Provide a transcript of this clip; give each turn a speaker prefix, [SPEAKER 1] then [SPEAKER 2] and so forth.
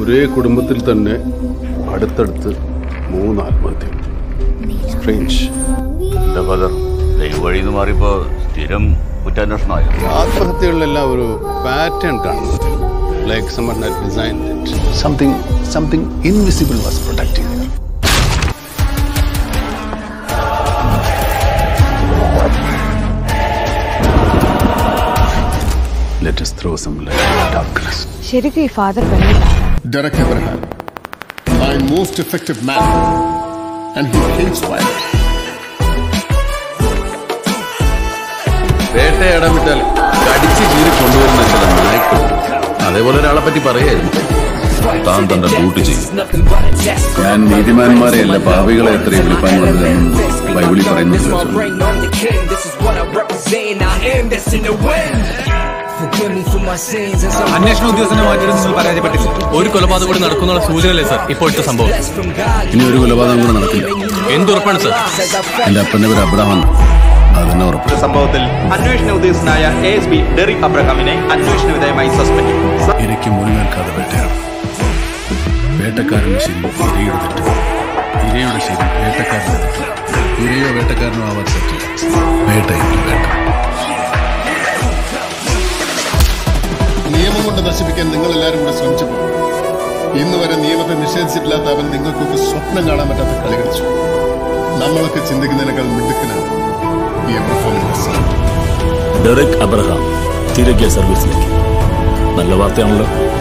[SPEAKER 1] ഒരേ കുടുംബത്തിൽ തന്നെ അടുത്തടുത്ത് മൂന്ന് ആത്മഹത്യ സ്ട്രേഞ്ച്
[SPEAKER 2] എന്താ ഫാദർ ദൈവവഴി എന്ന് മാറിയപ്പോ സ്ഥിരം കുറ്റാന്വേഷണമായോ
[SPEAKER 1] ആത്മഹത്യകളിലെല്ലാം ഒരു പാറ്റേൺ കാണുന്നത് like someone had designed it. Something, something invisible was protecting her. Let us throw some light in the darkness.
[SPEAKER 3] ശരിക്കും ഈ ഫാദർ പെണ്ണിട്ടാണ്
[SPEAKER 4] Derek Abraham, my most effective man, and he hates violence.
[SPEAKER 1] വേട്ടയാടാൻ വിട്ടാൽ കടിച്ച് കീറി കൊണ്ടുവരുന്ന ചില നായ്ക്കളുണ്ട് അതേപോലെ ഒരാളെ പറ്റി പറയായിരുന്നു താൻ തന്റെ ഡ്യൂട്ടി ചെയ്യും ഞാൻ നീതിമാന്മാരെ അല്ല പാവികളെ എത്രയും വിളിപ്പാൻ വന്നതെന്ന് ബൈബിളിൽ പറയുന്നത് കേട്ടിട്ടുണ്ട്.
[SPEAKER 5] Rain on the king, this is what I represent. I am destined to win. Forgive me for my sins and some
[SPEAKER 6] അന്വേഷണ ഉദ്യോഗസ്ഥനെ മാറ്റിയിട്ട് നിങ്ങൾ പരാജയപ്പെട്ടില്ല ഒരു കൊലപാതകം കൂടി നടക്കുന്നുള്ള സൂചനയല്ലേ സാർ ഇപ്പോഴത്തെ സംഭവം
[SPEAKER 5] blessed from God.
[SPEAKER 1] ഇനി ഒരു കൊലപാതകം കൂടെ നടക്കില്ല
[SPEAKER 6] എന്തുറപ്പാണ് സാർ
[SPEAKER 5] As I felt
[SPEAKER 1] എന്റെ അപ്പന്റെ പേര് അബ്രഹാം അതെന്നെ ഉറപ്പ്
[SPEAKER 7] സംഭവത്തിൽ അന്വേഷണ ഉദ്യോഗസ്ഥനായ എ എസ് പി ഡെറിക് അബ്രഹാമിനെ അന്വേഷണ വിധേയമായി സസ്പെൻഡ് ചെയ്തു
[SPEAKER 1] ഇരയ്ക്ക് മുഴുവൻ കഥ വേട്ടയാണ് വേട്ടക്കാരന്റെ ശരി ഇരയുടെ തെറ്റ് ഇരയുടെ ശരി വേട്ടക്കാരന്റെ തെറ്റ് ഇരയോ വേട്ടക്കാരനോ ആവാൻ പറ്റില്ല വേട്ടയെങ്കിൽ വേട്ട
[SPEAKER 4] നിയമം കൊണ്ട് നശിപ്പിക്കാൻ നിങ്ങൾ എല്ലാവരും കൂടെ ശ്രമിച്ചു പോകും ഇന്ന് വരെ നിയമത്തെ നിഷേധിച്ചിട്ടില്ലാത്ത അവൻ നിങ്ങൾക്കൊക്കെ സ്വപ്നം കാണാൻ പറ്റാത്ത കളി കളിച്ചു നമ്മളൊക്കെ ചിന്തിക്കുന്നതിനേക്കാൾ മിടുക്കനാണ് ഈ എബ്രഹാമിന്റെ son.
[SPEAKER 8] ഡെറിക് അബ്രഹാം തിരികെ സർവീസിലേക്ക് നല്ല വാർത്തയാണല്ലോ